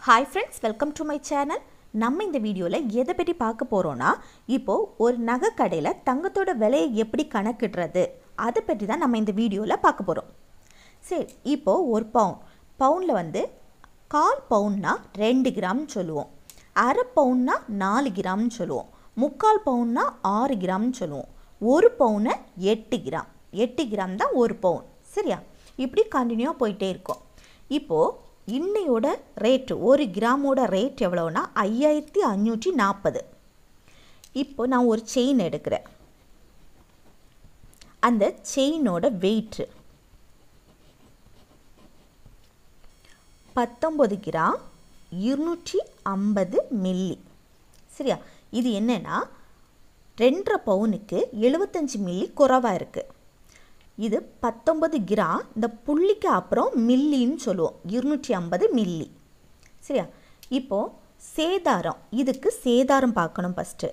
hi friends welcome to my channel நம்ம இந்த வீடியோவில் எதை பற்றி பார்க்க போகிறோன்னா இப்போது ஒரு நகை கடையில் தங்கத்தோட விலையை எப்படி கணக்கிடுறது அதை பற்றி தான் நம்ம இந்த வீடியோவில் பார்க்க போகிறோம் சரி இப்போது ஒரு பவுன் பவுனில் வந்து கால் பவுன்னா ரெண்டு கிராம் சொல்லுவோம் அரை பவுன்னா நாலு கிராம்னு சொல்லுவோம் முக்கால் பவுன்னா ஆறு கிராம்னு சொல்லுவோம் ஒரு பவுனை எட்டு கிராம் எட்டு கிராம் தான் ஒரு பவுன் சரியா இப்படி கண்டினியூவாக போயிட்டே இருக்கும் இப்போது இன்னையோட ரேட்டு ஒரு கிராமோட ரேட் எவ்வளோனா ஐயாயிரத்தி அஞ்சூற்றி நாற்பது இப்போ நான் ஒரு செயின் எடுக்கிறேன் அந்த செயினோட வெயிட்டு பத்தொம்பது கிராம் இருநூற்றி ஐம்பது மில்லி சரியா இது என்னென்னா ரெண்டரை பவுனுக்கு எழுபத்தஞ்சி மில்லி குறைவாக இருக்குது இது பத்தொன்பது கிராம் இந்த புள்ளிக்கு அப்புறம் மில்லின்னு சொல்லுவோம் இருநூற்றி ஐம்பது மில்லி சரியா இப்போது சேதாரம் இதுக்கு சேதாரம் பார்க்கணும் ஃபஸ்ட்டு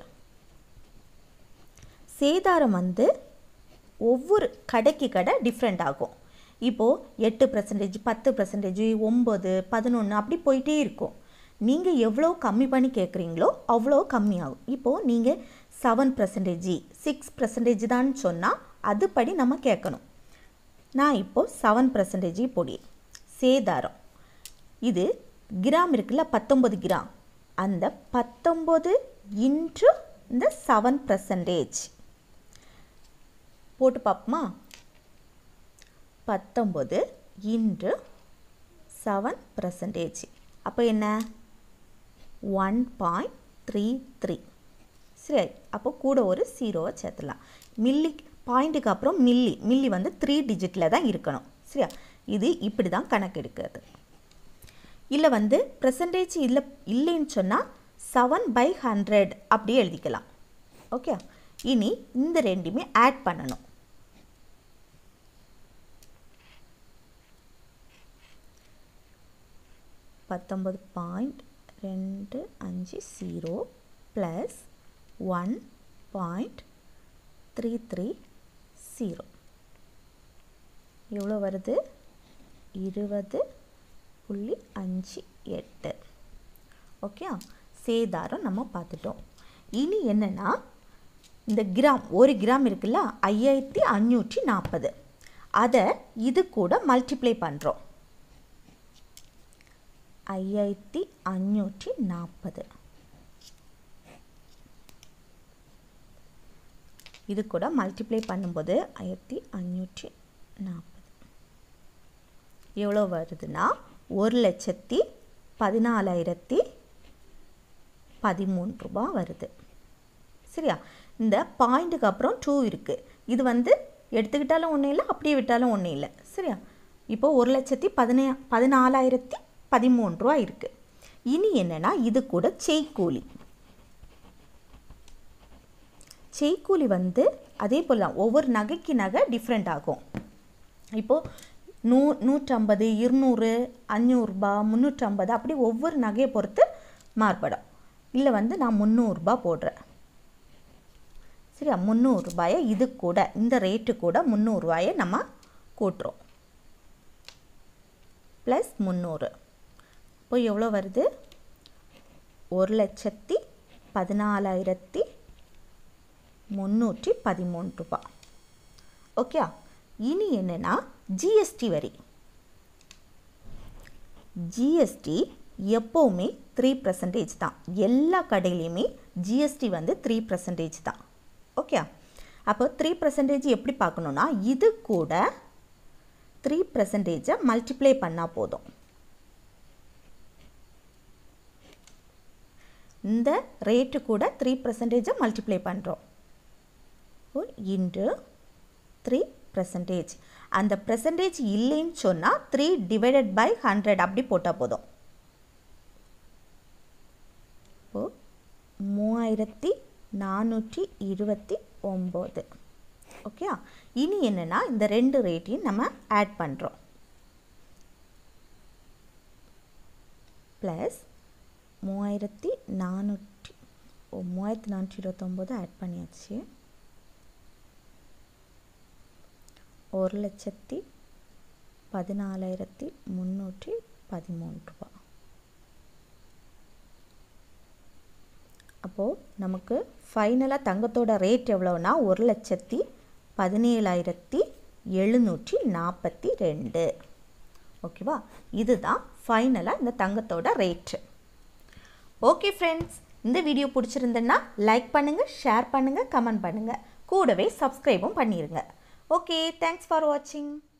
சேதாரம் வந்து ஒவ்வொரு கடைக்கு கடை டிஃப்ரெண்ட் ஆகும் இப்போது எட்டு பர்சன்டேஜ் பத்து பர்சன்டேஜ் ஒம்பது பதினொன்று அப்படி போயிட்டே இருக்கும் நீங்கள் எவ்வளோ கம்மி பண்ணி கேட்குறீங்களோ அவ்வளோ கம்மியாகும் இப்போது நீங்கள் செவன் பர்சன்டேஜ் சிக்ஸ் பர்சன்டேஜ் தான் சொன்னால் அதுபடி நம்ம கேட்கணும் நான் இப்போது செவன் பர்சன்டேஜ் பொடி சேதாரம் இது கிராம் இருக்குல்ல பத்தொம்பது கிராம் அந்த பத்தொம்பது இன்ட்டு இந்த செவன் பர்சன்டேஜ் போட்டு பார்ப்போமா பத்தொம்பது இன்ட்டு செவன் பர்சன்டேஜ் அப்போ என்ன ஒன் பாயிண்ட் த்ரீ த்ரீ சரி அப்போ கூட ஒரு ஜீரோவை சேர்த்துலாம் மில்லி பாயிண்ட்டுக்கு அப்புறம் மில்லி மில்லி வந்து த்ரீ டிஜிட்டில் தான் இருக்கணும் சரியா இது இப்படி தான் கணக்கு எடுக்கிறது இல்லை வந்து பர்சன்டேஜ் இல்லை இல்லைன்னு சொன்னால் செவன் பை ஹண்ட்ரட் அப்படியே எழுதிக்கலாம் ஓகே இனி இந்த ரெண்டுமே ஆட் பண்ணணும் பத்தொம்பது பாயிண்ட் ரெண்டு அஞ்சு zero plus one point three three zero எவ்வளோ வருது இருபது புள்ளி அஞ்சு எட்டு ஓகே சேதாரம் நம்ம பார்த்துட்டோம் இனி என்னென்னா இந்த கிராம் ஒரு கிராம் இருக்குல்ல ஐயாயிரத்தி அஞ்சூற்றி நாற்பது அதை இது கூட மல்டிப்ளை பண்ணுறோம் ஐயாயிரத்தி அஞ்சூற்றி நாற்பது இது கூட மல்டிப்ளை பண்ணும்போது ஆயிரத்தி அஞ்சூற்றி நாற்பது எவ்வளோ வருதுன்னா ஒரு லட்சத்தி பதினாலாயிரத்தி பதிமூணு ரூபா வருது சரியா இந்த பாயிண்ட்டுக்கு அப்புறம் டூ இருக்குது இது வந்து எடுத்துக்கிட்டாலும் ஒன்றும் இல்லை அப்படியே விட்டாலும் ஒன்றும் இல்லை சரியா இப்போ ஒரு லட்சத்தி பதினே பதினாலாயிரத்தி பதிமூணு ரூபா இருக்குது இனி என்னென்னா இது கூட செய்கூலி செய்கூலி வந்து அதே போல் தான் ஒவ்வொரு நகைக்கு நகை டிஃப்ரெண்ட் ஆகும் இப்போது நூ நூற்றம்பது இருநூறு அஞ்சூறுரூபா முந்நூற்றம்பது அப்படி ஒவ்வொரு நகையை பொறுத்து மாறுபடும் இல்லை வந்து நான் முந்நூறுரூபா போடுறேன் சரியா முந்நூறுரூபாயை இது கூட இந்த ரேட்டு கூட முந்நூறுரூவாயை நம்ம கூட்டுறோம் ப்ளஸ் முந்நூறு இப்போ எவ்வளோ வருது ஒரு லட்சத்தி பதினாலாயிரத்தி முந்நூற்றி பதிமூணு ரூபா ஓகே இனி என்னென்னா ஜிஎஸ்டி வரி ஜிஎஸ்டி எப்போவுமே த்ரீ பர்சன்டேஜ் தான் எல்லா கடையிலையுமே ஜிஎஸ்டி வந்து த்ரீ பர்சன்டேஜ் தான் ஓகே அப்போ த்ரீ பர்சன்டேஜ் எப்படி பார்க்கணுன்னா இது கூட த்ரீ பர்சன்டேஜை மல்டிப்ளை பண்ணால் போதும் இந்த ரேட்டு கூட த்ரீ பர்சன்டேஜை மல்டிப்ளை பண்ணுறோம் இன்டு த்ரீ பர்சன்டேஜ் அந்த பர்சன்டேஜ் இல்லைன்னு சொன்னால் த்ரீ டிவைடட் பை ஹண்ட்ரட் அப்படி போட்டால் போதும் இப்போது மூவாயிரத்தி நானூற்றி இருபத்தி ஒம்பது ஓகே இனி என்னென்னா இந்த ரெண்டு ரேட்டையும் நம்ம ஆட் பண்ணுறோம் ப்ளஸ் மூவாயிரத்தி நானூற்றி ஓ மூவாயிரத்தி நானூற்றி இருபத்தொம்போது ஆட் பண்ணியாச்சு ஒரு லட்சத்தி பதினாலாயிரத்தி முந்நூற்றி பதிமூணு ரூபா அப்போது நமக்கு ஃபைனலாக தங்கத்தோட ரேட் எவ்வளோனா ஒரு லட்சத்தி பதினேழாயிரத்தி எழுநூற்றி நாற்பத்தி ரெண்டு ஓகேவா இதுதான் ஃபைனலாக இந்த தங்கத்தோட ரேட்டு ஓகே ஃப்ரெண்ட்ஸ் இந்த வீடியோ பிடிச்சிருந்தேன்னா லைக் பண்ணுங்கள் ஷேர் பண்ணுங்கள் கமெண்ட் பண்ணுங்கள் கூடவே சப்ஸ்கிரைபும் பண்ணிடுங்க ஓகே தேங்க்ஸ் ஃபார் வாட்சிங்